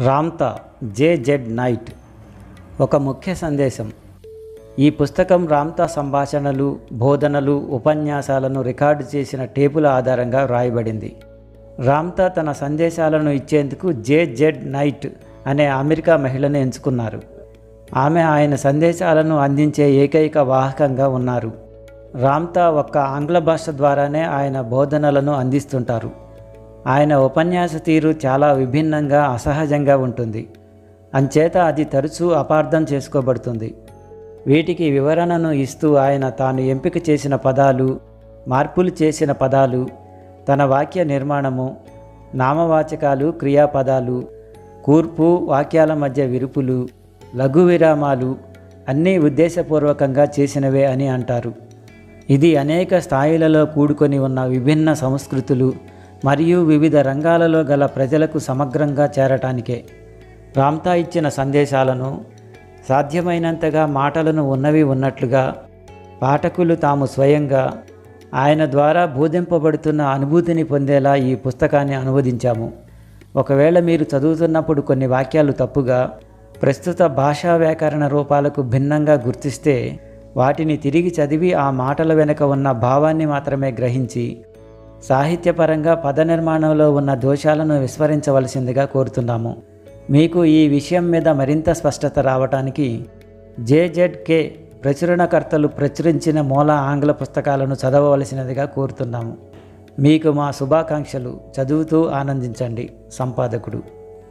రామ్తా జే Z night ఒక ముఖ్య సందేశం ఈ పుస్తకం రామ్తా సంభాషణలు బోధనలు ఉపన్యాసాలను రికార్డు చేసిన టేపుల ఆధారంగా వ్రాయబడింది రామ్తా తన సందేశాలను ఇచ్చేందుకు జే జెడ్ నైట్ అనే అమెరికా మహిళను ఎంచుకున్నారు ఆమె ఆయన సందేశాలను అందించే ఏకైక వాహకంగా ఉన్నారు రామ్తా ఒక్క ఆంగ్ల భాష ద్వారానే ఆయన బోధనలను అందిస్తుంటారు ఆయన ఉపన్యాస తీరు చాలా విభిన్నంగా అసహజంగా ఉంటుంది అంచేత అది తరచూ అపార్థం చేసుకోబడుతుంది వీటికి వివరణను ఇస్తూ ఆయన తాను ఎంపిక చేసిన పదాలు మార్పులు చేసిన పదాలు తన వాక్య నిర్మాణము నామవాచకాలు క్రియాపదాలు కూర్పు వాక్యాల మధ్య విరుపులు లఘు విరామాలు అన్నీ ఉద్దేశపూర్వకంగా చేసినవే అని అంటారు ఇది అనేక స్థాయిలలో కూడుకొని ఉన్న విభిన్న సంస్కృతులు మరియు వివిధ రంగాలలో గల ప్రజలకు సమగ్రంగా చేరటానికే రామ్తా ఇచ్చిన సందేశాలను సాధ్యమైనంతగా మాటలను ఉన్నవి ఉన్నట్లుగా పాఠకులు తాము స్వయంగా ఆయన ద్వారా బోధింపబడుతున్న అనుభూతిని పొందేలా ఈ పుస్తకాన్ని అనువదించాము ఒకవేళ మీరు చదువుతున్నప్పుడు కొన్ని వాక్యాలు తప్పుగా ప్రస్తుత భాషా వ్యాకరణ రూపాలకు భిన్నంగా గుర్తిస్తే వాటిని తిరిగి చదివి ఆ మాటల వెనుక ఉన్న భావాన్ని మాత్రమే గ్రహించి సాహిత్యపరంగా పద నిర్మాణంలో ఉన్న దోషాలను విస్మరించవలసిందిగా కోరుతున్నాము మీకు ఈ విషయం మీద మరింత స్పష్టత రావటానికి జేజెడ్కే ప్రచురణకర్తలు ప్రచురించిన మూల ఆంగ్ల పుస్తకాలను చదవవలసినదిగా కోరుతున్నాము మీకు మా శుభాకాంక్షలు చదువుతూ ఆనందించండి సంపాదకుడు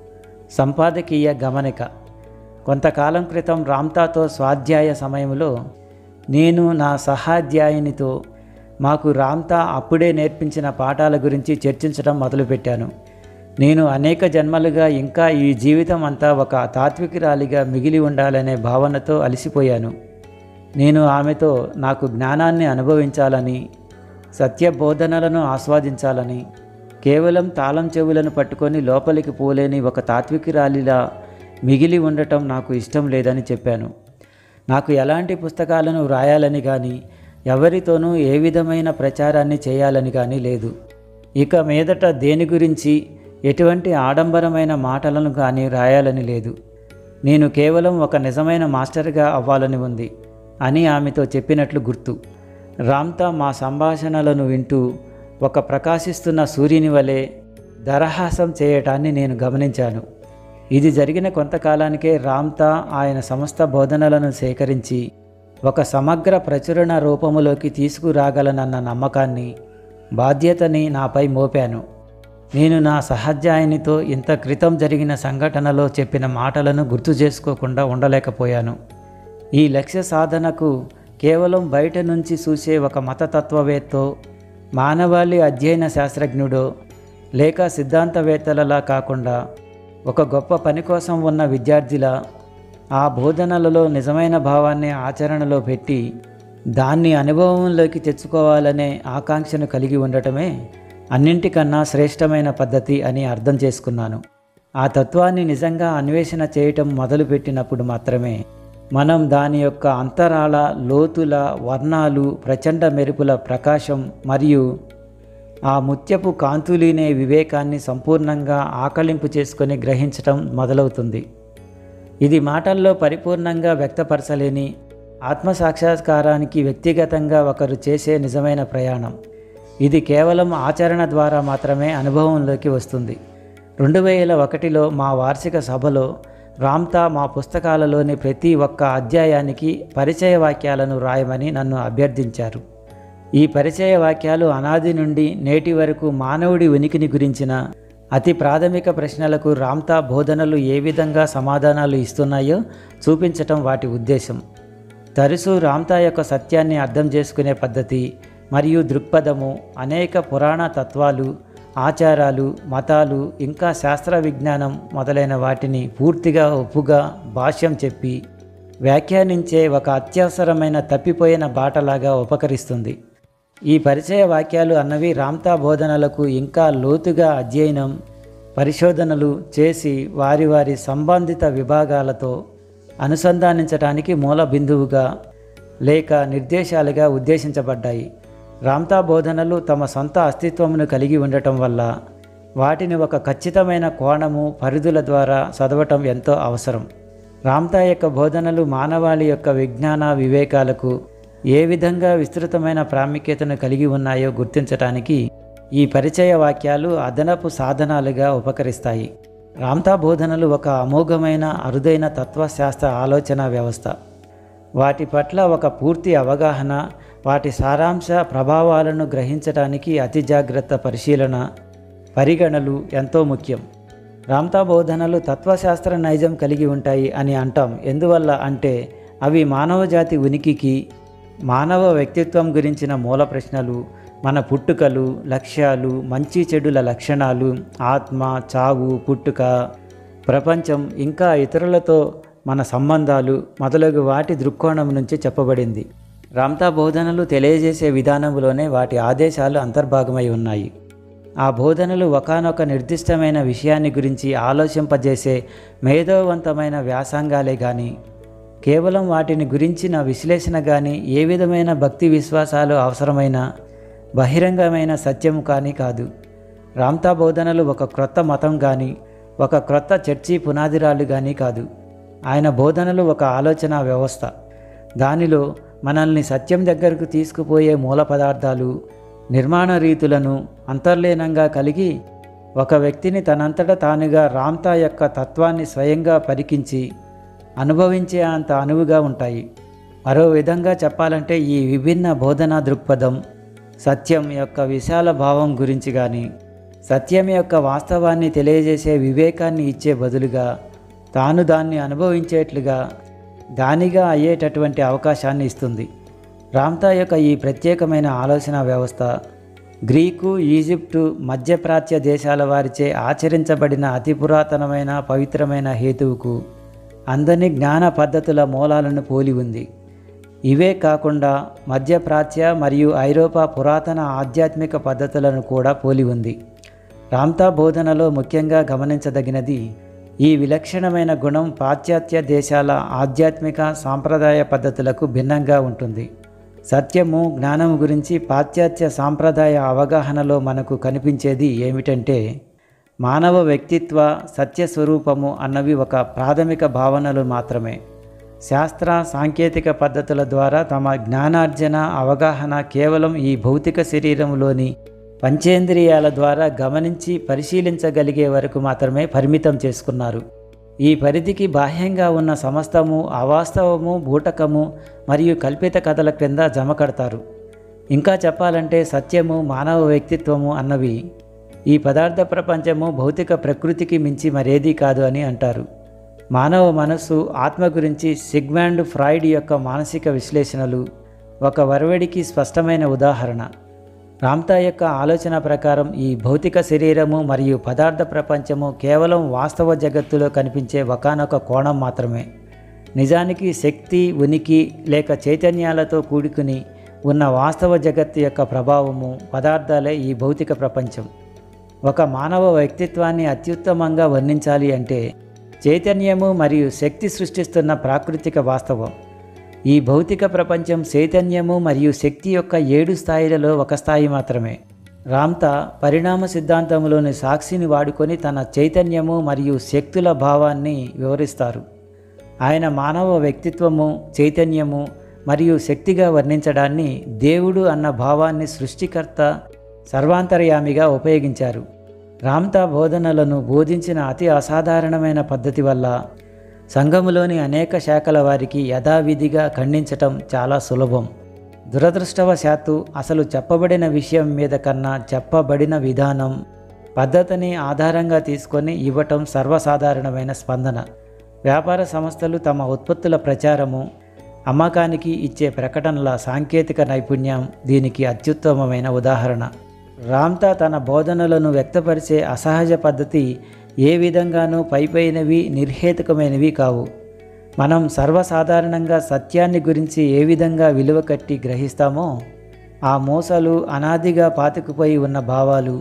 సంపాదకీయ గమనిక కొంతకాలం క్రితం రామ్తాతో స్వాధ్యాయ సమయంలో నేను నా సహాధ్యాయునితో మాకు రామ్తా అప్పుడే నేర్పించిన పాఠాల గురించి చర్చించడం మొదలుపెట్టాను నేను అనేక జన్మలుగా ఇంకా ఈ జీవితం అంతా ఒక తాత్వికురాలిగా మిగిలి ఉండాలనే భావనతో అలసిపోయాను నేను ఆమెతో నాకు జ్ఞానాన్ని అనుభవించాలని సత్య బోధనలను ఆస్వాదించాలని కేవలం తాళం చెవులను పట్టుకొని లోపలికి పోలేని ఒక తాత్వికురాలిలా మిగిలి ఉండటం నాకు ఇష్టం లేదని చెప్పాను నాకు ఎలాంటి పుస్తకాలను వ్రాయాలని కానీ ఎవరితోనూ ఏ విధమైన ప్రచారాన్ని చేయాలని కానీ లేదు ఇక మీదట దేని గురించి ఎటువంటి ఆడంబరమైన మాటలను కానీ రాయాలని లేదు నేను కేవలం ఒక నిజమైన మాస్టర్గా అవ్వాలని ఉంది అని ఆమెతో చెప్పినట్లు గుర్తు రామ్తా మా సంభాషణలను వింటూ ఒక ప్రకాశిస్తున్న సూర్యుని వలె దరహాసం చేయటాన్ని నేను గమనించాను ఇది జరిగిన కొంతకాలానికే రామ్తా ఆయన సమస్త బోధనలను సేకరించి ఒక సమగ్ర ప్రచురణ రూపములోకి తీసుకురాగలనన్న నమ్మకాన్ని బాధ్యతని నాపై మోపాను నేను నా సహజాయనితో ఇంత క్రితం జరిగిన సంఘటనలో చెప్పిన మాటలను గుర్తు చేసుకోకుండా ఉండలేకపోయాను ఈ లక్ష్య సాధనకు కేవలం బయట నుంచి చూసే ఒక మతతత్వవేత్తో మానవాళి అధ్యయన శాస్త్రజ్ఞుడో లేక సిద్ధాంతవేత్తలలా కాకుండా ఒక గొప్ప పని కోసం ఉన్న విద్యార్థిలా ఆ బోధనలలో నిజమైన భావాన్ని ఆచరణలో పెట్టి దాన్ని అనుభవంలోకి తెచ్చుకోవాలనే ఆకాంక్షను కలిగి ఉండటమే అన్నింటికన్నా శ్రేష్టమైన పద్ధతి అని అర్థం చేసుకున్నాను ఆ తత్వాన్ని నిజంగా అన్వేషణ చేయటం మొదలుపెట్టినప్పుడు మాత్రమే మనం దాని యొక్క అంతరాల లోతుల వర్ణాలు ప్రచండ మెరుపుల ప్రకాశం మరియు ఆ ముత్యపు కాంతులీనే వివేకాన్ని సంపూర్ణంగా ఆకలింపు చేసుకొని గ్రహించటం మొదలవుతుంది ఇది మాటల్లో పరిపూర్ణంగా వ్యక్తపరచలేని ఆత్మసాక్షాత్కారానికి వ్యక్తిగతంగా ఒకరు చేసే నిజమైన ప్రయాణం ఇది కేవలం ఆచరణ ద్వారా మాత్రమే అనుభవంలోకి వస్తుంది రెండు వేల ఒకటిలో మా వార్షిక సభలో రామ్తా మా పుస్తకాలలోని ప్రతి ఒక్క అధ్యాయానికి పరిచయ వాక్యాలను రాయమని నన్ను అభ్యర్థించారు ఈ పరిచయ వాక్యాలు అనాది నుండి నేటి వరకు మానవుడి ఉనికిని గురించిన అతి ప్రాథమిక ప్రశ్నలకు రామ్తా బోధనలు ఏ విధంగా సమాధానాలు ఇస్తున్నాయో చూపించటం వాటి ఉద్దేశం తరచూ రామ్తా యొక్క సత్యాన్ని అర్థం చేసుకునే పద్ధతి మరియు దృక్పథము అనేక పురాణ తత్వాలు ఆచారాలు మతాలు ఇంకా శాస్త్ర విజ్ఞానం మొదలైన వాటిని పూర్తిగా ఒప్పుగా భాష్యం చెప్పి వ్యాఖ్యానించే ఒక అత్యవసరమైన తప్పిపోయిన బాటలాగా ఉపకరిస్తుంది ఈ పరిచయ వాక్యాలు అన్నవి రామ్తా బోధనలకు ఇంకా లోతుగా అధ్యయనం పరిశోధనలు చేసి వారి వారి సంబంధిత విభాగాలతో అనుసంధానించడానికి మూల బిందువుగా లేక నిర్దేశాలుగా ఉద్దేశించబడ్డాయి రామ్తా బోధనలు తమ సొంత అస్తిత్వమును కలిగి ఉండటం వల్ల వాటిని ఒక ఖచ్చితమైన కోణము పరిధుల ద్వారా చదవటం ఎంతో అవసరం రామ్తా యొక్క బోధనలు మానవాళి యొక్క విజ్ఞాన వివేకాలకు ఏ విధంగా విస్తృతమైన ప్రాముఖ్యతను కలిగి ఉన్నాయో గుర్తించటానికి ఈ పరిచయ వాక్యాలు అదనపు సాధనాలుగా ఉపకరిస్తాయి రామ్తా బోధనలు ఒక అమోఘమైన అరుదైన తత్వశాస్త్ర ఆలోచన వ్యవస్థ వాటి పట్ల ఒక పూర్తి అవగాహన వాటి సారాంశ ప్రభావాలను గ్రహించడానికి అతి జాగ్రత్త పరిశీలన పరిగణలు ఎంతో ముఖ్యం రామ్తా బోధనలు తత్వశాస్త్ర నైజం కలిగి ఉంటాయి అని అంటాం ఎందువల్ల అంటే అవి మానవజాతి ఉనికికి మానవ వ్యక్తిత్వం గురించిన మూల ప్రశ్నలు మన పుట్టుకలు లక్ష్యాలు మంచి చెడుల లక్షణాలు ఆత్మ చావు పుట్టుక ప్రపంచం ఇంకా ఇతరులతో మన సంబంధాలు మొదలగు వాటి దృక్కోణం నుంచి చెప్పబడింది రామ్తా బోధనలు తెలియజేసే విధానంలోనే వాటి ఆదేశాలు అంతర్భాగమై ఉన్నాయి ఆ బోధనలు ఒకనొక నిర్దిష్టమైన విషయాన్ని గురించి ఆలోచింపజేసే మేధోవంతమైన వ్యాసంగాలే కానీ కేవలం వాటిని గురించిన విశ్లేషణ కానీ ఏ విధమైన భక్తి విశ్వాసాలు అవసరమైన బహిరంగమైన సత్యం కానీ కాదు రామ్తా బోధనలు ఒక క్రొత్త మతం కానీ ఒక క్రొత్త చర్చి పునాదిరాలు కానీ కాదు ఆయన బోధనలు ఒక ఆలోచన వ్యవస్థ దానిలో మనల్ని సత్యం దగ్గరకు తీసుకుపోయే మూల పదార్థాలు నిర్మాణ రీతులను అంతర్లీనంగా కలిగి ఒక వ్యక్తిని తనంతట తానుగా రామ్తా యొక్క తత్వాన్ని స్వయంగా పరికించి అనుభవించే అంత అనువుగా ఉంటాయి మరో విధంగా చెప్పాలంటే ఈ విభిన్న బోధనా దృక్పథం సత్యం యొక్క విశాల భావం గురించి కానీ సత్యం యొక్క వాస్తవాన్ని తెలియజేసే వివేకాన్ని ఇచ్చే బదులుగా తాను దాన్ని అనుభవించేట్లుగా దానిగా అయ్యేటటువంటి అవకాశాన్ని ఇస్తుంది రామ్తా యొక్క ఈ ప్రత్యేకమైన ఆలోచన వ్యవస్థ గ్రీకు ఈజిప్టు మధ్యప్రాచ్య దేశాల వారిచే ఆచరించబడిన అతి పురాతనమైన పవిత్రమైన హేతువుకు అందని జ్ఞాన పద్ధతుల మూలాలను పోలి ఉంది ఇవే కాకుండా మధ్యప్రాచ్య మరియు ఐరోపా పురాతన ఆధ్యాత్మిక పద్ధతులను కూడా పోలి ఉంది రామ్తా బోధనలో ముఖ్యంగా గమనించదగినది ఈ విలక్షణమైన గుణం పాశ్చాత్య దేశాల ఆధ్యాత్మిక సాంప్రదాయ పద్ధతులకు భిన్నంగా ఉంటుంది సత్యము జ్ఞానము గురించి పాశ్చాత్య సాంప్రదాయ అవగాహనలో మనకు కనిపించేది ఏమిటంటే మానవ వ్యక్తిత్వ సత్యస్వరూపము అన్నవి ఒక ప్రాథమిక భావనలు మాత్రమే శాస్త్ర సాంకేతిక పద్ధతుల ద్వారా తమ జ్ఞానార్జన అవగాహన కేవలం ఈ భౌతిక శరీరంలోని పంచేంద్రియాల ద్వారా గమనించి పరిశీలించగలిగే వరకు మాత్రమే పరిమితం చేసుకున్నారు ఈ పరిధికి బాహ్యంగా ఉన్న సమస్తము అవాస్తవము బూటకము మరియు కల్పిత కథల క్రింద జమ కడతారు ఇంకా చెప్పాలంటే సత్యము మానవ వ్యక్తిత్వము అన్నవి ఈ పదార్థ ప్రపంచము భౌతిక ప్రకృతికి మించి మరేదీ కాదు అని అంటారు మానవ మనస్సు ఆత్మ గురించి సిగ్మాండ్ ఫ్రాయిడ్ యొక్క మానసిక విశ్లేషణలు ఒక వరవడికి స్పష్టమైన ఉదాహరణ రామ్తా యొక్క ఆలోచన ప్రకారం ఈ భౌతిక శరీరము మరియు పదార్థ ప్రపంచము కేవలం వాస్తవ జగత్తులో కనిపించే ఒకనొక కోణం మాత్రమే నిజానికి శక్తి ఉనికి లేక చైతన్యాలతో కూడుకుని ఉన్న వాస్తవ జగత్తు యొక్క ప్రభావము పదార్థాలే ఈ భౌతిక ప్రపంచం ఒక మానవ వ్యక్తిత్వాన్ని అత్యుత్తమంగా వర్ణించాలి అంటే చైతన్యము మరియు శక్తి సృష్టిస్తున్న ప్రాకృతిక వాస్తవం ఈ భౌతిక ప్రపంచం చైతన్యము మరియు శక్తి యొక్క ఏడు స్థాయిలలో ఒక స్థాయి మాత్రమే రామ్తా పరిణామ సిద్ధాంతంలోని సాక్షిని వాడుకొని తన చైతన్యము మరియు శక్తుల భావాన్ని వివరిస్తారు ఆయన మానవ వ్యక్తిత్వము చైతన్యము మరియు శక్తిగా వర్ణించడాన్ని దేవుడు అన్న భావాన్ని సృష్టికర్త సర్వాంతర్యామిగా ఉపయోగించారు రామ్తా బోధనలను బోధించిన అతి అసాధారణమైన పద్ధతి వల్ల సంఘములోని అనేక శాఖల వారికి యథావిధిగా ఖండించటం చాలా సులభం దురదృష్టవశాత్తు అసలు చెప్పబడిన విషయం మీద కన్నా చెప్పబడిన విధానం పద్ధతిని ఆధారంగా తీసుకొని ఇవ్వటం సర్వసాధారణమైన స్పందన వ్యాపార సంస్థలు తమ ఉత్పత్తుల ప్రచారము అమ్మకానికి ఇచ్చే ప్రకటనల సాంకేతిక నైపుణ్యం దీనికి అత్యుత్తమమైన ఉదాహరణ రామ్తా తన బోధనలను వ్యక్తపరిచే అసహజ పద్ధతి ఏ విధంగానూ పైపైనవి నిర్హేతుకమైనవి కావు మనం సర్వసాధారణంగా సత్యాన్ని గురించి ఏ విధంగా విలువ కట్టి గ్రహిస్తామో ఆ మోసాలు అనాదిగా పాతుకుపోయి ఉన్న భావాలు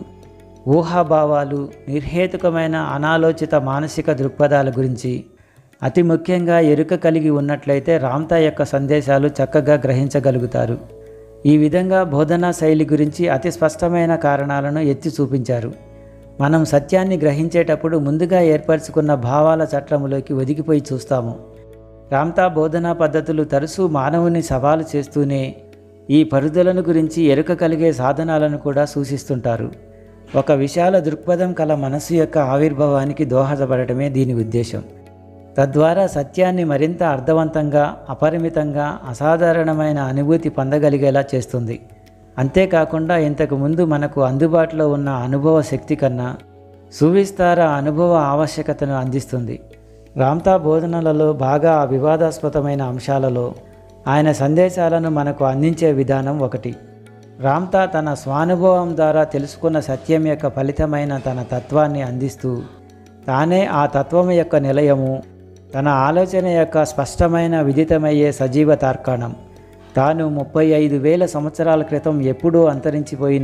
ఊహాభావాలు నిర్హేతుకమైన అనాలోచిత మానసిక దృక్పథాల గురించి అతి ముఖ్యంగా ఎరుక కలిగి ఉన్నట్లయితే రామ్తా యొక్క సందేశాలు చక్కగా గ్రహించగలుగుతారు ఈ విధంగా బోధనా శైలి గురించి అతి స్పష్టమైన కారణాలను ఎత్తి చూపించారు మనం సత్యాన్ని గ్రహించేటప్పుడు ముందుగా ఏర్పరచుకున్న భావాల చట్రములోకి ఒదిగిపోయి చూస్తాము రామ్తా బోధనా పద్ధతులు తరచూ మానవుని సవాలు చేస్తూనే ఈ పరిధులను గురించి ఎరుక కలిగే సాధనాలను కూడా సూచిస్తుంటారు ఒక విశాల దృక్పథం కల మనస్సు యొక్క ఆవిర్భావానికి దోహదపడటమే దీని ఉద్దేశం తద్వారా సత్యాన్ని మరింత అర్థవంతంగా అపరిమితంగా అసాధారణమైన అనుభూతి పొందగలిగేలా చేస్తుంది అంతేకాకుండా ఇంతకు ముందు మనకు అందుబాటులో ఉన్న అనుభవ శక్తి కన్నా సువిస్తార అనుభవ ఆవశ్యకతను అందిస్తుంది రామ్తా బోధనలలో బాగా వివాదాస్పదమైన అంశాలలో ఆయన సందేశాలను మనకు అందించే విధానం ఒకటి రామ్తా తన స్వానుభవం ద్వారా తెలుసుకున్న సత్యం యొక్క ఫలితమైన తన తత్వాన్ని అందిస్తూ తానే ఆ తత్వం యొక్క నిలయము తన ఆలోచన యొక్క స్పష్టమైన విదితమయ్యే సజీవ తార్కాణం తాను ముప్పై ఐదు వేల సంవత్సరాల క్రితం ఎప్పుడూ అంతరించిపోయిన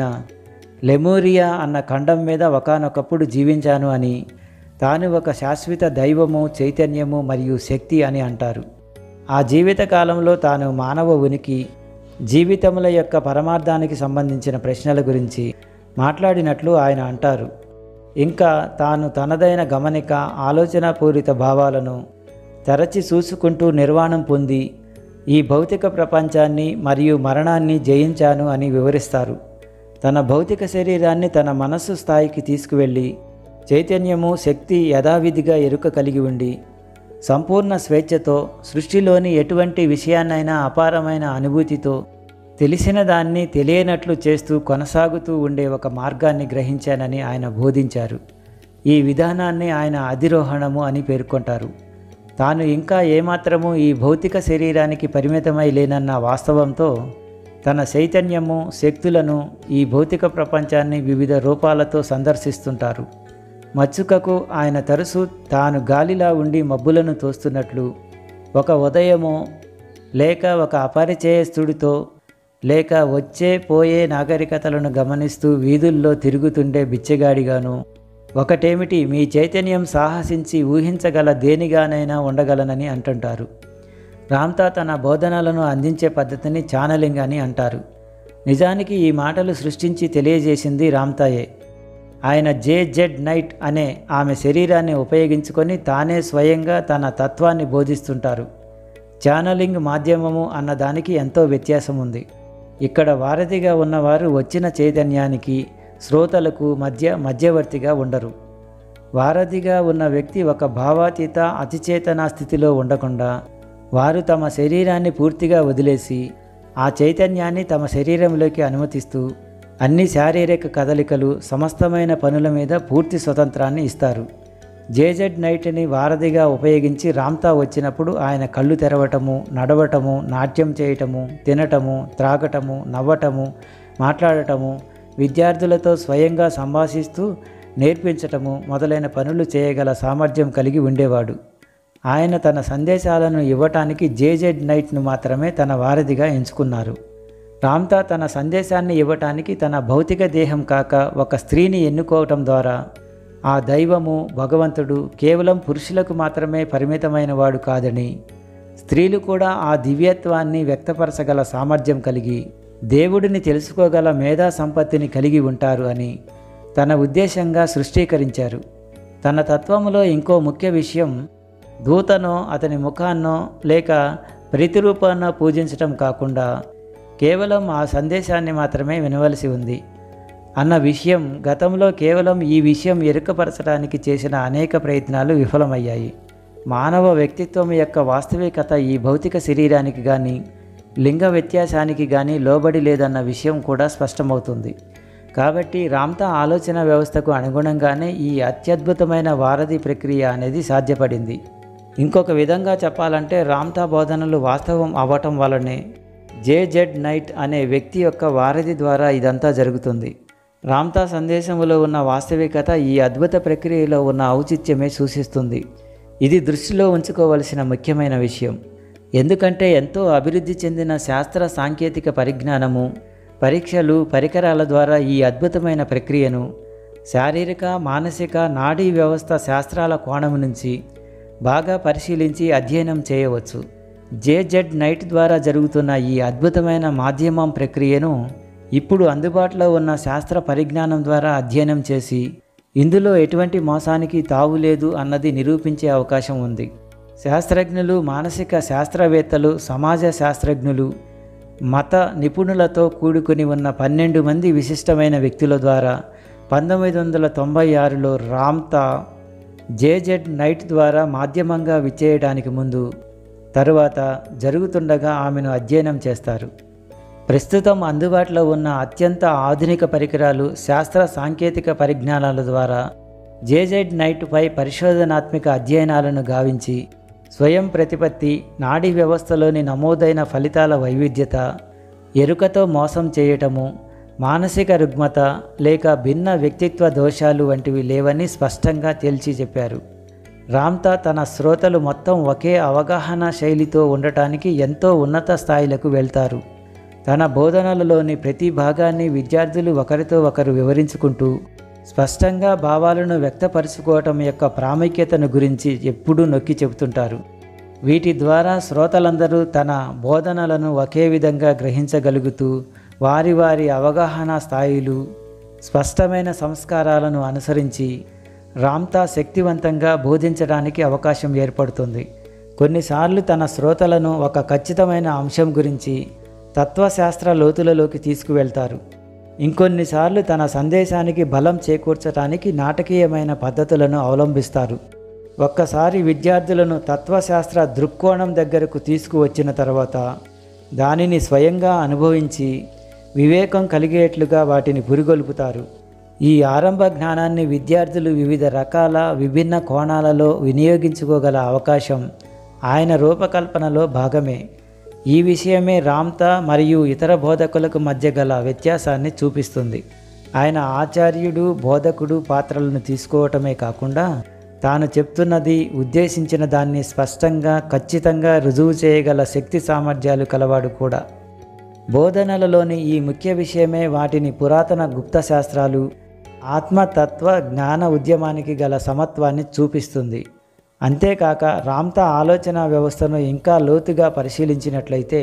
లెమూరియా అన్న ఖండం మీద ఒకానొకప్పుడు జీవించాను అని తాను ఒక శాశ్వత దైవము చైతన్యము మరియు శక్తి అని అంటారు ఆ జీవిత కాలంలో తాను మానవ ఉనికి జీవితముల యొక్క పరమార్థానికి సంబంధించిన ప్రశ్నల గురించి మాట్లాడినట్లు ఆయన అంటారు ఇంకా తాను తనదైన గమనిక ఆలోచనాపూరిత భావాలను తరచి చూసుకుంటూ నిర్వాణం పొంది ఈ భౌతిక ప్రపంచాన్ని మరియు మరణాన్ని జయించాను అని వివరిస్తారు తన భౌతిక శరీరాన్ని తన మనస్సు స్థాయికి తీసుకువెళ్ళి చైతన్యము శక్తి యథావిధిగా ఎరుక కలిగి ఉండి సంపూర్ణ స్వేచ్ఛతో సృష్టిలోని ఎటువంటి విషయాన్నైనా అపారమైన అనుభూతితో తెలిసిన దాన్ని తెలియనట్లు చేస్తూ కొనసాగుతూ ఉండే ఒక మార్గాన్ని గ్రహించానని ఆయన బోధించారు ఈ విధానాన్ని ఆయన అధిరోహణము అని పేర్కొంటారు తాను ఇంకా ఏమాత్రము ఈ భౌతిక శరీరానికి పరిమితమై లేనన్న వాస్తవంతో తన చైతన్యము శక్తులను ఈ భౌతిక ప్రపంచాన్ని వివిధ రూపాలతో సందర్శిస్తుంటారు మచ్చుకకు ఆయన తరచు తాను గాలిలా ఉండి మబ్బులను తోస్తున్నట్లు ఒక ఉదయమో లేక ఒక అపరిచయస్తుడితో లేక వచ్చే పోయే నాగరికతలను గమనిస్తూ వీధుల్లో తిరుగుతుండే బిచ్చగాడిగాను ఒకటేమిటి మీ చైతన్యం సాహసించి ఊహించగల దేనిగానైనా ఉండగలనని అంటుంటారు రామ్తా తన బోధనలను అందించే పద్ధతిని ఛానలింగ్ అని అంటారు నిజానికి ఈ మాటలు సృష్టించి తెలియజేసింది రామ్తాయే ఆయన జే జెడ్ నైట్ అనే ఆమె శరీరాన్ని ఉపయోగించుకొని తానే స్వయంగా తన తత్వాన్ని బోధిస్తుంటారు ఛానలింగ్ మాధ్యమము అన్న దానికి ఎంతో వ్యత్యాసం ఉంది ఇక్కడ వారధిగా ఉన్నవారు వచ్చిన చైతన్యానికి శ్రోతలకు మధ్య మధ్యవర్తిగా ఉండరు వారధిగా ఉన్న వ్యక్తి ఒక భావాతీత అతిచేతన స్థితిలో ఉండకుండా వారు తమ శరీరాన్ని పూర్తిగా వదిలేసి ఆ చైతన్యాన్ని తమ శరీరంలోకి అనుమతిస్తూ అన్ని శారీరక కదలికలు సమస్తమైన పనుల మీద పూర్తి స్వతంత్రాన్ని ఇస్తారు జేజెడ్ నైట్ని వారధిగా ఉపయోగించి రామ్తా వచ్చినప్పుడు ఆయన కళ్ళు తెరవటము నడవటము నాట్యం చేయటము తినటము త్రాగటము నవ్వటము మాట్లాడటము విద్యార్థులతో స్వయంగా సంభాషిస్తూ నేర్పించటము మొదలైన పనులు చేయగల సామర్థ్యం కలిగి ఉండేవాడు ఆయన తన సందేశాలను ఇవ్వటానికి జేజెడ్ నైట్ను మాత్రమే తన వారధిగా ఎంచుకున్నారు రామ్తా తన సందేశాన్ని ఇవ్వటానికి తన భౌతిక దేహం కాక ఒక స్త్రీని ఎన్నుకోవటం ద్వారా ఆ దైవము భగవంతుడు కేవలం పురుషులకు మాత్రమే పరిమితమైన వాడు కాదని స్త్రీలు కూడా ఆ దివ్యత్వాన్ని వ్యక్తపరచగల సామర్థ్యం కలిగి దేవుడిని తెలుసుకోగల మేధా సంపత్తిని కలిగి ఉంటారు అని తన ఉద్దేశంగా సృష్టీకరించారు తన తత్వములో ఇంకో ముఖ్య విషయం దూతనో అతని ముఖాన్నో లేక ప్రతిరూపాన్నో పూజించటం కాకుండా కేవలం ఆ సందేశాన్ని మాత్రమే వినవలసి ఉంది అన్న విషయం గతంలో కేవలం ఈ విషయం ఎరుకపరచడానికి చేసిన అనేక ప్రయత్నాలు విఫలమయ్యాయి మానవ వ్యక్తిత్వం యొక్క వాస్తవికత ఈ భౌతిక శరీరానికి కానీ లింగ వ్యత్యాసానికి కానీ లోబడి లేదన్న విషయం కూడా స్పష్టమవుతుంది కాబట్టి రామ్తా ఆలోచన వ్యవస్థకు అనుగుణంగానే ఈ అత్యద్భుతమైన వారధి ప్రక్రియ అనేది సాధ్యపడింది ఇంకొక విధంగా చెప్పాలంటే రామ్తా బోధనలు వాస్తవం అవ్వటం వల్లనే జేజెడ్ నైట్ అనే వ్యక్తి యొక్క వారధి ద్వారా ఇదంతా జరుగుతుంది రామ్తా సందేశములో ఉన్న వాస్తవికత ఈ అద్భుత ప్రక్రియలో ఉన్న ఔచిత్యమే సూచిస్తుంది ఇది దృష్టిలో ఉంచుకోవలసిన ముఖ్యమైన విషయం ఎందుకంటే ఎంతో అభివృద్ధి చెందిన శాస్త్ర సాంకేతిక పరిజ్ఞానము పరీక్షలు పరికరాల ద్వారా ఈ అద్భుతమైన ప్రక్రియను శారీరక మానసిక నాడీ వ్యవస్థ శాస్త్రాల కోణం నుంచి బాగా పరిశీలించి అధ్యయనం చేయవచ్చు జేజెడ్ నైట్ ద్వారా జరుగుతున్న ఈ అద్భుతమైన మాధ్యమం ప్రక్రియను ఇప్పుడు అందుబాటులో ఉన్న శాస్త్ర పరిజ్ఞానం ద్వారా అధ్యయనం చేసి ఇందులో ఎటువంటి మోసానికి తావు లేదు అన్నది నిరూపించే అవకాశం ఉంది శాస్త్రజ్ఞులు మానసిక శాస్త్రవేత్తలు సమాజ శాస్త్రజ్ఞులు మత నిపుణులతో కూడుకుని ఉన్న పన్నెండు మంది విశిష్టమైన వ్యక్తుల ద్వారా పంతొమ్మిది వందల తొంభై ఆరులో రామ్తా జేజెడ్ నైట్ ద్వారా మాధ్యమంగా విచ్చేయడానికి ముందు తరువాత జరుగుతుండగా ఆమెను అధ్యయనం చేస్తారు ప్రస్తుతం అందుబాటులో ఉన్న అత్యంత ఆధునిక పరికరాలు శాస్త్ర సాంకేతిక పరిజ్ఞానాల ద్వారా జేజెడ్ నైట్పై పరిశోధనాత్మక అధ్యయనాలను గావించి స్వయం ప్రతిపత్తి నాడీ వ్యవస్థలోని నమోదైన ఫలితాల వైవిధ్యత ఎరుకతో మోసం చేయటము మానసిక రుగ్మత లేక భిన్న వ్యక్తిత్వ దోషాలు వంటివి లేవని స్పష్టంగా తేల్చి చెప్పారు రామ్తా తన శ్రోతలు మొత్తం ఒకే అవగాహన శైలితో ఉండటానికి ఎంతో ఉన్నత స్థాయిలకు వెళ్తారు తన బోధనలలోని ప్రతి భాగాన్ని విద్యార్థులు ఒకరితో ఒకరు వివరించుకుంటూ స్పష్టంగా భావాలను వ్యక్తపరుచుకోవటం యొక్క ప్రాముఖ్యతను గురించి ఎప్పుడూ నొక్కి చెబుతుంటారు వీటి ద్వారా శ్రోతలందరూ తన బోధనలను ఒకే విధంగా గ్రహించగలుగుతూ వారి వారి అవగాహన స్థాయిలు స్పష్టమైన సంస్కారాలను అనుసరించి రామ్తా శక్తివంతంగా బోధించడానికి అవకాశం ఏర్పడుతుంది కొన్నిసార్లు తన శ్రోతలను ఒక ఖచ్చితమైన అంశం గురించి తత్వశాస్త్ర లోతులలోకి తీసుకువెళ్తారు ఇంకొన్నిసార్లు తన సందేశానికి బలం చేకూర్చడానికి నాటకీయమైన పద్ధతులను అవలంబిస్తారు ఒక్కసారి విద్యార్థులను తత్వశాస్త్ర దృక్కోణం దగ్గరకు తీసుకువచ్చిన తర్వాత దానిని స్వయంగా అనుభవించి వివేకం కలిగేట్లుగా వాటిని పురిగొల్పుతారు ఈ ఆరంభ జ్ఞానాన్ని విద్యార్థులు వివిధ రకాల విభిన్న కోణాలలో వినియోగించుకోగల అవకాశం ఆయన రూపకల్పనలో భాగమే ఈ విషయమే రామ్తా మరియు ఇతర బోధకులకు మధ్య గల వ్యత్యాసాన్ని చూపిస్తుంది ఆయన ఆచార్యుడు బోధకుడు పాత్రలను తీసుకోవటమే కాకుండా తాను చెప్తున్నది ఉద్దేశించిన దాన్ని స్పష్టంగా ఖచ్చితంగా రుజువు చేయగల శక్తి సామర్థ్యాలు కలవాడు కూడా బోధనలలోని ఈ ముఖ్య విషయమే వాటిని పురాతన గుప్త శాస్త్రాలు ఆత్మతత్వ జ్ఞాన ఉద్యమానికి గల సమత్వాన్ని చూపిస్తుంది అంతేకాక రామ్తా ఆలోచన వ్యవస్థను ఇంకా లోతుగా పరిశీలించినట్లయితే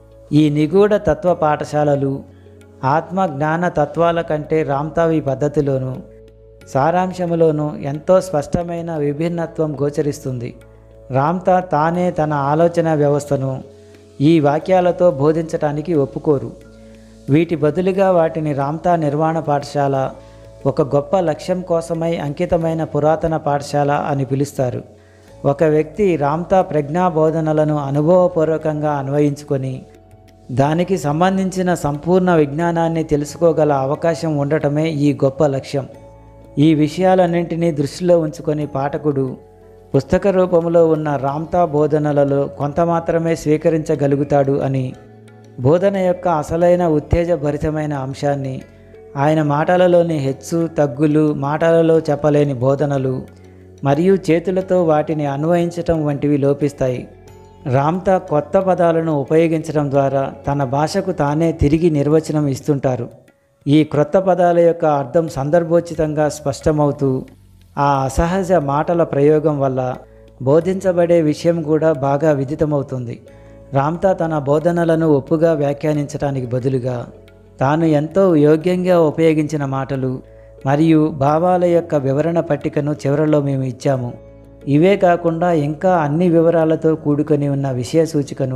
ఈ నిగూఢ తత్వ పాఠశాలలు ఆత్మ జ్ఞాన తత్వాల కంటే రామ్తావి పద్ధతిలోనూ సారాంశములోనూ ఎంతో స్పష్టమైన విభిన్నత్వం గోచరిస్తుంది రామ్తా తానే తన ఆలోచన వ్యవస్థను ఈ వాక్యాలతో బోధించటానికి ఒప్పుకోరు వీటి బదులుగా వాటిని రామ్తా నిర్మాణ పాఠశాల ఒక గొప్ప లక్ష్యం కోసమై అంకితమైన పురాతన పాఠశాల అని పిలుస్తారు ఒక వ్యక్తి రామ్తా ప్రజ్ఞా బోధనలను అనుభవపూర్వకంగా అన్వయించుకొని దానికి సంబంధించిన సంపూర్ణ విజ్ఞానాన్ని తెలుసుకోగల అవకాశం ఉండటమే ఈ గొప్ప లక్ష్యం ఈ విషయాలన్నింటినీ దృష్టిలో ఉంచుకొని పాఠకుడు పుస్తక రూపంలో ఉన్న రామ్తా బోధనలలో కొంత మాత్రమే స్వీకరించగలుగుతాడు అని బోధన యొక్క అసలైన ఉత్తేజభరితమైన అంశాన్ని ఆయన మాటలలోని హెచ్చు తగ్గులు మాటలలో చెప్పలేని బోధనలు మరియు చేతులతో వాటిని అన్వయించటం వంటివి లోపిస్తాయి రామ్తా కొత్త పదాలను ఉపయోగించడం ద్వారా తన భాషకు తానే తిరిగి నిర్వచనం ఇస్తుంటారు ఈ క్రొత్త పదాల యొక్క అర్థం సందర్భోచితంగా స్పష్టమవుతూ ఆ అసహజ మాటల ప్రయోగం వల్ల బోధించబడే విషయం కూడా బాగా విదితమవుతుంది రామ్తా తన బోధనలను ఒప్పుగా వ్యాఖ్యానించడానికి బదులుగా తాను ఎంతో యోగ్యంగా ఉపయోగించిన మాటలు మరియు భావాల యొక్క వివరణ పట్టికను చివరలో మేము ఇచ్చాము ఇవే కాకుండా ఇంకా అన్ని వివరాలతో కూడుకొని ఉన్న విషయ సూచికను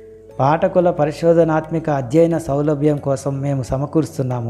పాఠకుల పరిశోధనాత్మక అధ్యయన సౌలభ్యం కోసం మేము సమకూరుస్తున్నాము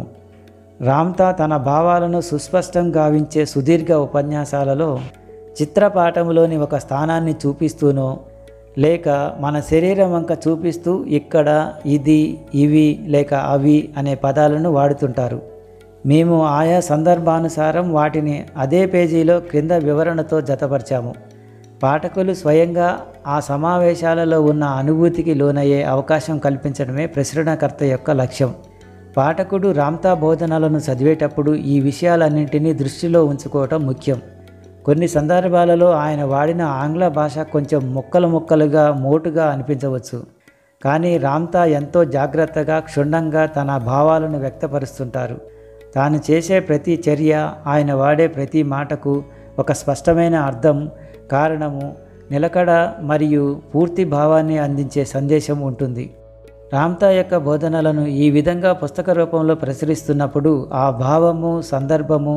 రామ్తా తన భావాలను సుస్పష్టం గావించే సుదీర్ఘ ఉపన్యాసాలలో చిత్రపాఠములోని ఒక స్థానాన్ని చూపిస్తూనో లేక మన శరీరం వంక చూపిస్తూ ఇక్కడ ఇది ఇవి లేక అవి అనే పదాలను వాడుతుంటారు మేము ఆయా సందర్భానుసారం వాటిని అదే పేజీలో క్రింద వివరణతో జతపరిచాము పాఠకులు స్వయంగా ఆ సమావేశాలలో ఉన్న అనుభూతికి లోనయ్యే అవకాశం కల్పించడమే ప్రసరణకర్త యొక్క లక్ష్యం పాఠకుడు రామ్తా బోధనలను చదివేటప్పుడు ఈ విషయాలన్నింటినీ దృష్టిలో ఉంచుకోవటం ముఖ్యం కొన్ని సందర్భాలలో ఆయన వాడిన ఆంగ్ల భాష కొంచెం ముక్కలు ముక్కలుగా మోటుగా అనిపించవచ్చు కానీ రామ్తా ఎంతో జాగ్రత్తగా క్షుణ్ణంగా తన భావాలను వ్యక్తపరుస్తుంటారు తాను చేసే ప్రతి చర్య ఆయన వాడే ప్రతి మాటకు ఒక స్పష్టమైన అర్థం కారణము నిలకడ మరియు పూర్తి భావాన్ని అందించే సందేశం ఉంటుంది రామ్తా యొక్క బోధనలను ఈ విధంగా పుస్తక రూపంలో ప్రచురిస్తున్నప్పుడు ఆ భావము సందర్భము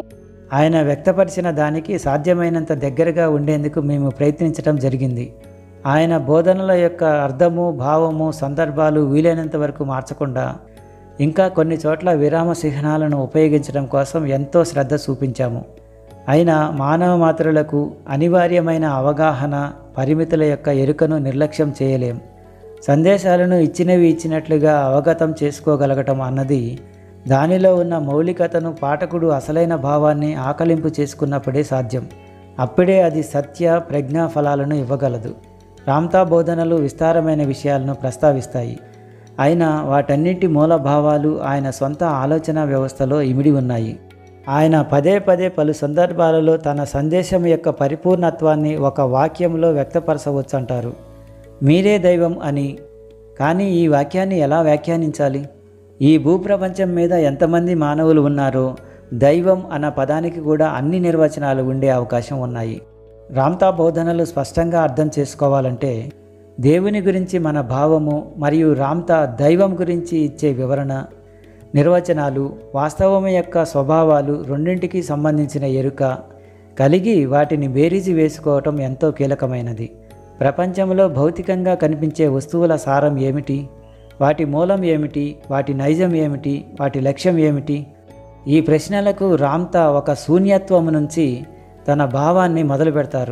ఆయన వ్యక్తపరిచిన దానికి సాధ్యమైనంత దగ్గరగా ఉండేందుకు మేము ప్రయత్నించడం జరిగింది ఆయన బోధనల యొక్క అర్థము భావము సందర్భాలు వీలైనంత వరకు మార్చకుండా ఇంకా కొన్ని చోట్ల విరామ చిహ్నాలను ఉపయోగించడం కోసం ఎంతో శ్రద్ధ చూపించాము అయినా మానవ మాత్రులకు అనివార్యమైన అవగాహన పరిమితుల యొక్క ఎరుకను నిర్లక్ష్యం చేయలేం సందేశాలను ఇచ్చినవి ఇచ్చినట్లుగా అవగతం చేసుకోగలగటం అన్నది దానిలో ఉన్న మౌలికతను పాఠకుడు అసలైన భావాన్ని ఆకలింపు చేసుకున్నప్పుడే సాధ్యం అప్పుడే అది సత్య ప్రజ్ఞా ఫలాలను ఇవ్వగలదు రామ్తా బోధనలు విస్తారమైన విషయాలను ప్రస్తావిస్తాయి అయినా వాటన్నింటి మూల భావాలు ఆయన సొంత ఆలోచన వ్యవస్థలో ఇమిడి ఉన్నాయి ఆయన పదే పదే పలు సందర్భాలలో తన సందేశం యొక్క పరిపూర్ణత్వాన్ని ఒక వాక్యంలో వ్యక్తపరచవచ్చంటారు మీరే దైవం అని కానీ ఈ వాక్యాన్ని ఎలా వ్యాఖ్యానించాలి ఈ భూప్రపంచం మీద ఎంతమంది మానవులు ఉన్నారో దైవం అన్న పదానికి కూడా అన్ని నిర్వచనాలు ఉండే అవకాశం ఉన్నాయి రామ్తా బోధనలు స్పష్టంగా అర్థం చేసుకోవాలంటే దేవుని గురించి మన భావము మరియు రామ్తా దైవం గురించి ఇచ్చే వివరణ నిర్వచనాలు వాస్తవం యొక్క స్వభావాలు రెండింటికి సంబంధించిన ఎరుక కలిగి వాటిని బేరీజి వేసుకోవటం ఎంతో కీలకమైనది ప్రపంచంలో భౌతికంగా కనిపించే వస్తువుల సారం ఏమిటి వాటి మూలం ఏమిటి వాటి నైజం ఏమిటి వాటి లక్ష్యం ఏమిటి ఈ ప్రశ్నలకు రామ్తా ఒక శూన్యత్వము నుంచి తన భావాన్ని మొదలు పెడతారు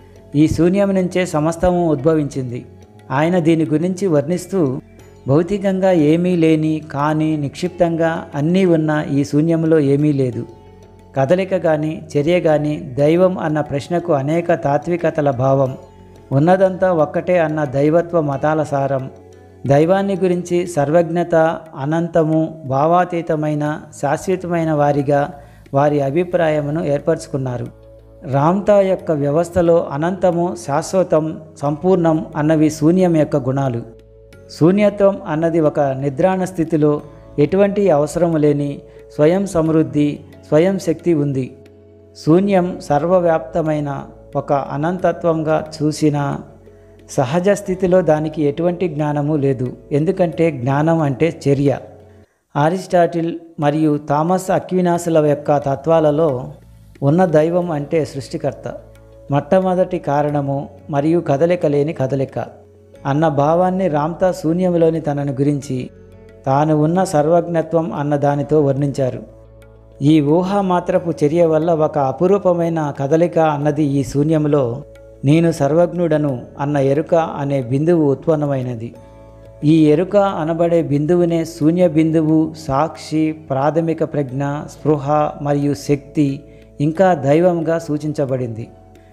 ఈ శూన్యం నుంచే సమస్తము ఉద్భవించింది ఆయన దీని గురించి వర్ణిస్తూ భౌతికంగా ఏమీ లేని కానీ నిక్షిప్తంగా అన్నీ ఉన్న ఈ శూన్యంలో ఏమీ లేదు కదలిక కానీ చర్య కానీ దైవం అన్న ప్రశ్నకు అనేక తాత్వికతల భావం ఉన్నదంతా ఒక్కటే అన్న దైవత్వ మతాల సారం దైవాన్ని గురించి సర్వజ్ఞత అనంతము భావాతీతమైన శాశ్వతమైన వారిగా వారి అభిప్రాయమును ఏర్పరచుకున్నారు రామ్తా యొక్క వ్యవస్థలో అనంతము శాశ్వతం సంపూర్ణం అన్నవి శూన్యం యొక్క గుణాలు శూన్యత్వం అన్నది ఒక నిద్రాణ స్థితిలో ఎటువంటి అవసరము లేని స్వయం సమృద్ధి స్వయం శక్తి ఉంది శూన్యం సర్వవ్యాప్తమైన ఒక అనంతత్వంగా చూసిన సహజ స్థితిలో దానికి ఎటువంటి జ్ఞానము లేదు ఎందుకంటే జ్ఞానం అంటే చర్య అరిస్టాటిల్ మరియు థామస్ అక్వినాసుల యొక్క తత్వాలలో ఉన్న దైవం అంటే సృష్టికర్త మొట్టమొదటి కారణము మరియు కదలిక లేని కదలిక అన్న భావాన్ని రామ్తా శూన్యంలోని తనను గురించి తాను ఉన్న సర్వజ్ఞత్వం అన్న దానితో వర్ణించారు ఈ ఊహామాత్రపు చర్య వల్ల ఒక అపురూపమైన కదలిక అన్నది ఈ శూన్యంలో నేను సర్వజ్ఞుడను అన్న ఎరుక అనే బిందువు ఉత్పన్నమైనది ఈ ఎరుక అనబడే బిందువునే శూన్య బిందువు సాక్షి ప్రాథమిక ప్రజ్ఞ స్పృహ మరియు శక్తి ఇంకా దైవంగా సూచించబడింది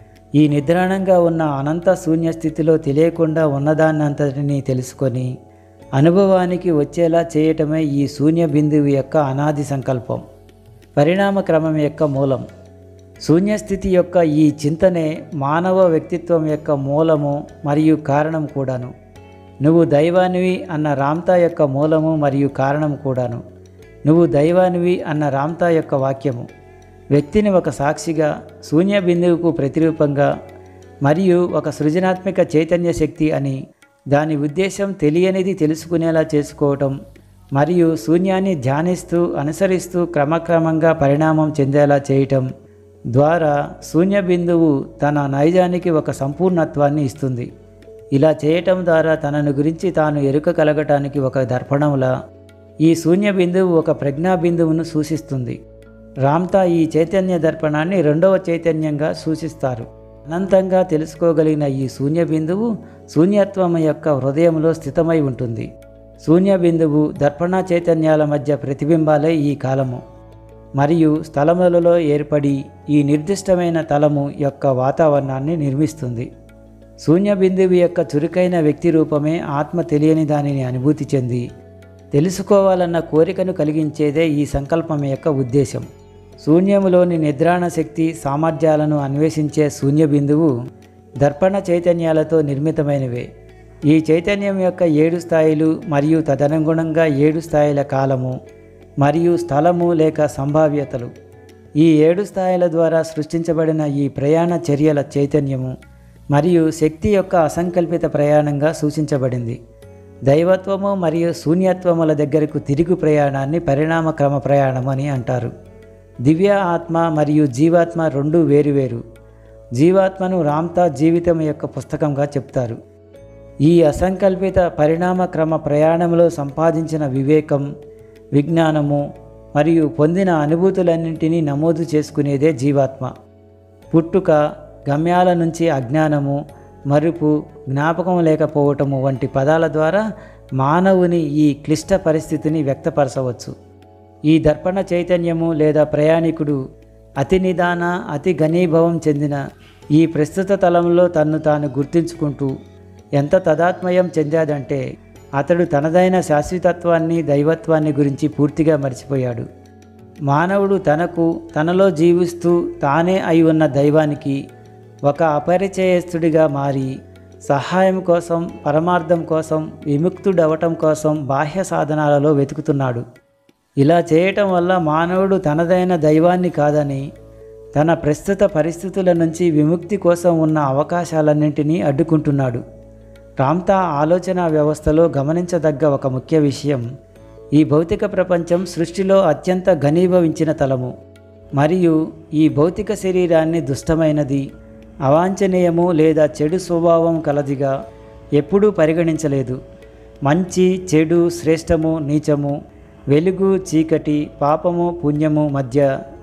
ఈ నిద్రాణంగా ఉన్న అనంత శూన్య స్థితిలో తెలియకుండా ఉన్నదాన్నంతటినీ తెలుసుకొని అనుభవానికి వచ్చేలా చేయటమే ఈ శూన్య బిందువు యొక్క అనాది సంకల్పం పరిణామ క్రమం యొక్క మూలం శూన్యస్థితి యొక్క ఈ చింతనే మానవ వ్యక్తిత్వం యొక్క మూలము మరియు కారణం కూడాను నువ్వు దైవానివి అన్న రామ్తా యొక్క మూలము మరియు కారణం కూడాను నువ్వు దైవానివి అన్న రామ్తా యొక్క వాక్యము వ్యక్తిని ఒక సాక్షిగా శూన్య బిందువుకు ప్రతిరూపంగా మరియు ఒక సృజనాత్మక చైతన్య శక్తి అని దాని ఉద్దేశం తెలియనిది తెలుసుకునేలా చేసుకోవటం మరియు శూన్యాన్ని ధ్యానిస్తూ అనుసరిస్తూ క్రమక్రమంగా పరిణామం చెందేలా చేయటం ద్వారా శూన్య బిందువు తన నైజానికి ఒక సంపూర్ణత్వాన్ని ఇస్తుంది ఇలా చేయటం ద్వారా తనను గురించి తాను ఎరుక కలగటానికి ఒక దర్పణంలా ఈ శూన్య బిందువు ఒక ప్రజ్ఞా బిందువును సూచిస్తుంది రామ్తా ఈ చైతన్య దర్పణాన్ని రెండవ చైతన్యంగా సూచిస్తారు అనంతంగా తెలుసుకోగలిగిన ఈ శూన్య బిందువు శూన్యత్వం యొక్క హృదయంలో స్థితమై ఉంటుంది శూన్య బిందువు దర్పణ చైతన్యాల మధ్య ప్రతిబింబాలే ఈ కాలము మరియు స్థలములలో ఏర్పడి ఈ నిర్దిష్టమైన తలము యొక్క వాతావరణాన్ని నిర్మిస్తుంది శూన్య బిందువు యొక్క చురుకైన వ్యక్తి రూపమే ఆత్మ తెలియని దానిని అనుభూతి చెంది తెలుసుకోవాలన్న కోరికను కలిగించేదే ఈ సంకల్పం యొక్క ఉద్దేశం శూన్యములోని నిద్రాణ శక్తి సామర్థ్యాలను అన్వేషించే శూన్య బిందువు దర్పణ చైతన్యాలతో నిర్మితమైనవే ఈ చైతన్యం యొక్క ఏడు స్థాయిలు మరియు తదనుగుణంగా ఏడు స్థాయిల కాలము మరియు స్థలము లేక సంభావ్యతలు ఈ ఏడు స్థాయిల ద్వారా సృష్టించబడిన ఈ ప్రయాణ చర్యల చైతన్యము మరియు శక్తి యొక్క అసంకల్పిత ప్రయాణంగా సూచించబడింది దైవత్వము మరియు శూన్యత్వముల దగ్గరకు తిరుగు ప్రయాణాన్ని పరిణామ క్రమ ప్రయాణం అని అంటారు దివ్య ఆత్మ మరియు జీవాత్మ రెండు వేరువేరు జీవాత్మను రామ్తా జీవితం యొక్క పుస్తకంగా చెప్తారు ఈ అసంకల్పిత పరిణామ క్రమ ప్రయాణంలో సంపాదించిన వివేకం విజ్ఞానము మరియు పొందిన అనుభూతులన్నింటినీ నమోదు చేసుకునేదే జీవాత్మ పుట్టుక గమ్యాల నుంచి అజ్ఞానము మరుపు జ్ఞాపకం లేకపోవటము వంటి పదాల ద్వారా మానవుని ఈ క్లిష్ట పరిస్థితిని వ్యక్తపరచవచ్చు ఈ దర్పణ చైతన్యము లేదా ప్రయాణికుడు అతి నిదాన అతి ఘనీభవం చెందిన ఈ ప్రస్తుత తలంలో తన్ను తాను గుర్తించుకుంటూ ఎంత తదాత్మయం చెందాడంటే అతడు తనదైన శాశ్వతత్వాన్ని దైవత్వాన్ని గురించి పూర్తిగా మర్చిపోయాడు మానవుడు తనకు తనలో జీవిస్తూ తానే అయి ఉన్న దైవానికి ఒక అపరిచయస్తుడిగా మారి సహాయం కోసం పరమార్థం కోసం విముక్తుడవటం కోసం బాహ్య సాధనాలలో వెతుకుతున్నాడు ఇలా చేయటం వల్ల మానవుడు తనదైన దైవాన్ని కాదని తన ప్రస్తుత పరిస్థితుల నుంచి విముక్తి కోసం ఉన్న అవకాశాలన్నింటినీ అడ్డుకుంటున్నాడు రామ్తా ఆలోచన వ్యవస్థలో గమనించదగ్గ ఒక ముఖ్య విషయం ఈ భౌతిక ప్రపంచం సృష్టిలో అత్యంత ఘనీభవించిన తలము మరియు ఈ భౌతిక శరీరాన్ని దుష్టమైనది అవాంఛనీయము లేదా చెడు స్వభావం కలదిగా ఎప్పుడూ పరిగణించలేదు మంచి చెడు శ్రేష్టము నీచము వెలుగు చీకటి పాపము పుణ్యము మధ్య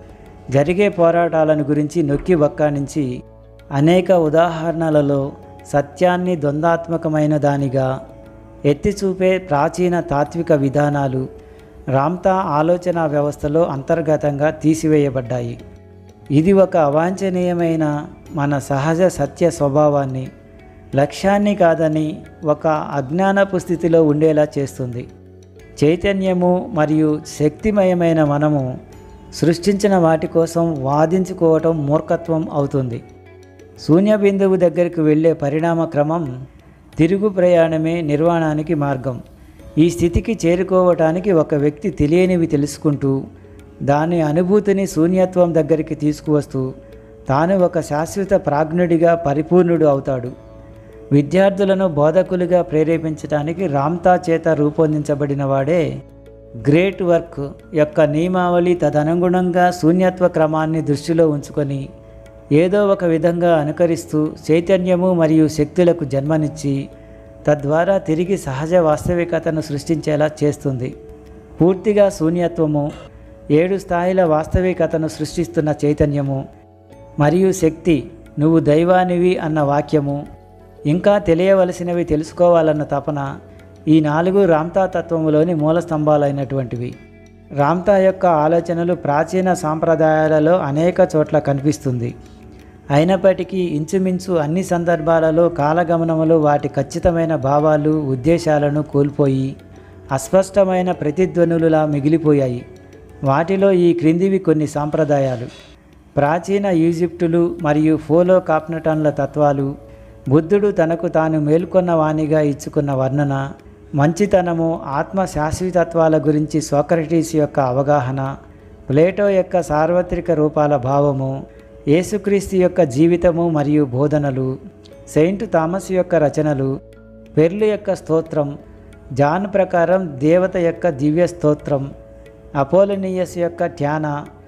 జరిగే పోరాటాలను గురించి నొక్కి వక్కానించి అనేక ఉదాహరణలలో సత్యాన్ని ద్వంద్వాత్మకమైన దానిగా ఎత్తి చూపే ప్రాచీన తాత్విక విధానాలు రామ్తా ఆలోచన వ్యవస్థలో అంతర్గతంగా తీసివేయబడ్డాయి ఇది ఒక అవాంఛనీయమైన మన సహజ సత్య స్వభావాన్ని లక్ష్యాన్ని కాదని ఒక అజ్ఞానపు స్థితిలో ఉండేలా చేస్తుంది చైతన్యము మరియు శక్తిమయమైన మనము సృష్టించిన వాటి కోసం వాదించుకోవటం మూర్ఖత్వం అవుతుంది శూన్య బిందువు దగ్గరికి వెళ్ళే పరిణామ క్రమం తిరుగు ప్రయాణమే నిర్వాణానికి మార్గం ఈ స్థితికి చేరుకోవటానికి ఒక వ్యక్తి తెలియనివి తెలుసుకుంటూ దాని అనుభూతిని శూన్యత్వం దగ్గరికి తీసుకువస్తూ తాను ఒక శాశ్వత ప్రాజ్ఞుడిగా పరిపూర్ణుడు అవుతాడు విద్యార్థులను బోధకులుగా ప్రేరేపించడానికి రామ్తా చేత రూపొందించబడిన వాడే గ్రేట్ వర్క్ యొక్క నియమావళి తదనుగుణంగా శూన్యత్వ క్రమాన్ని దృష్టిలో ఉంచుకొని ఏదో ఒక విధంగా అనుకరిస్తూ చైతన్యము మరియు శక్తులకు జన్మనిచ్చి తద్వారా తిరిగి సహజ వాస్తవికతను సృష్టించేలా చేస్తుంది పూర్తిగా శూన్యత్వము ఏడు స్థాయిల వాస్తవికతను సృష్టిస్తున్న చైతన్యము మరియు శక్తి నువ్వు దైవానివి అన్న వాక్యము ఇంకా తెలియవలసినవి తెలుసుకోవాలన్న తపన ఈ నాలుగు రామ్తా తత్వములోని మూల స్తంభాలైనటువంటివి రామ్తా యొక్క ఆలోచనలు ప్రాచీన సాంప్రదాయాలలో అనేక చోట్ల కనిపిస్తుంది అయినప్పటికీ ఇంచుమించు అన్ని సందర్భాలలో కాలగమనములో వాటి ఖచ్చితమైన భావాలు ఉద్దేశాలను కోల్పోయి అస్పష్టమైన ప్రతిధ్వనులులా మిగిలిపోయాయి వాటిలో ఈ క్రిందివి కొన్ని సాంప్రదాయాలు ప్రాచీన ఈజిప్టులు మరియు ఫోలో కాప్నటన్ల తత్వాలు బుద్ధుడు తనకు తాను మేల్కొన్న వాణిగా ఇచ్చుకున్న వర్ణన మంచితనము ఆత్మ శాశ్వతత్వాల గురించి సోక్రటీస్ యొక్క అవగాహన ప్లేటో యొక్క సార్వత్రిక రూపాల భావము యేసుక్రీస్తు యొక్క జీవితము మరియు బోధనలు సెయింట్ థామస్ యొక్క రచనలు పెర్లు యొక్క స్తోత్రం జాన్ ప్రకారం దేవత యొక్క దివ్య స్తోత్రం అపోలనియస్ యొక్క ధ్యాన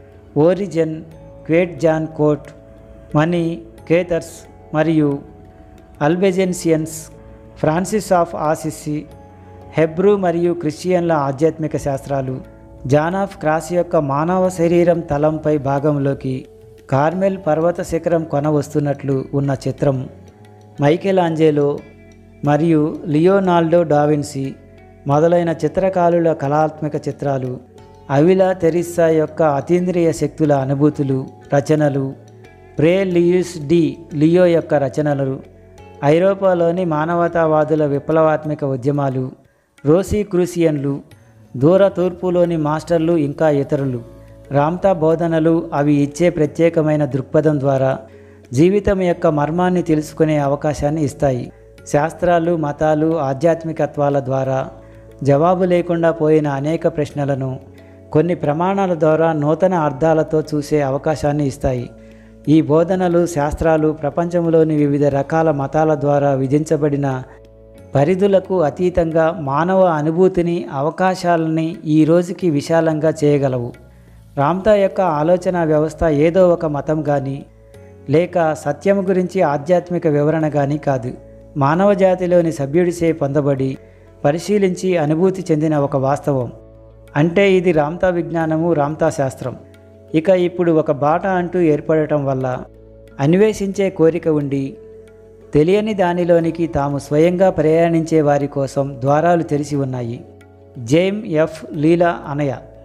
ఓరిజన్ క్వేట్ జాన్ కోట్ మనీ కేతర్స్ మరియు Albigensians Francis of Assisi Hebrew మరియు క్రిస్టియన్ల ఆధ్యాత్మిక శాస్త్రాలు జాన్ ఆఫ్ క్రాస్ యొక్క మానవ శరీరం తలంపై భాగంలోకి కార్మెల్ పర్వత శిఖరం కొన వస్తున్నట్లు ఉన్న చిత్రం మైకేల్ ఆంజేలో మరియు లియోనాల్డో డావిన్సీ మొదలైన చిత్రకారుల కళాత్మక చిత్రాలు అవిలా తెరిస్సా యొక్క అతీంద్రియ శక్తుల అనుభూతులు రచనలు ప్రే లియూస్ డి లియో యొక్క రచనలు ఐరోపాలోని మానవతావాదుల విప్లవాత్మక ఉద్యమాలు రోసీ క్రూసియన్లు దూర తూర్పులోని మాస్టర్లు ఇంకా ఇతరులు రామ్తా బోధనలు అవి ఇచ్చే ప్రత్యేకమైన దృక్పథం ద్వారా జీవితం యొక్క మర్మాన్ని తెలుసుకునే అవకాశాన్ని ఇస్తాయి శాస్త్రాలు మతాలు ఆధ్యాత్మికత్వాల ద్వారా జవాబు లేకుండా పోయిన అనేక ప్రశ్నలను కొన్ని ప్రమాణాల ద్వారా నూతన అర్థాలతో చూసే అవకాశాన్ని ఇస్తాయి ఈ బోధనలు శాస్త్రాలు ప్రపంచంలోని వివిధ రకాల మతాల ద్వారా విధించబడిన పరిధులకు అతీతంగా మానవ అనుభూతిని అవకాశాలని ఈ రోజుకి విశాలంగా చేయగలవు రామ్తా యొక్క ఆలోచన వ్యవస్థ ఏదో ఒక మతం కానీ లేక సత్యము గురించి ఆధ్యాత్మిక వివరణ కానీ కాదు మానవ జాతిలోని సభ్యుడిచే పొందబడి పరిశీలించి అనుభూతి చెందిన ఒక వాస్తవం అంటే ఇది రామ్తా విజ్ఞానము రామ్తా శాస్త్రం ఇక ఇప్పుడు ఒక బాట అంటూ ఏర్పడటం వల్ల అన్వేషించే కోరిక ఉండి తెలియని దానిలోనికి తాము స్వయంగా ప్రయాణించే వారి కోసం ద్వారాలు తెరిచి ఉన్నాయి జేమ్ ఎఫ్ లీలా అనయ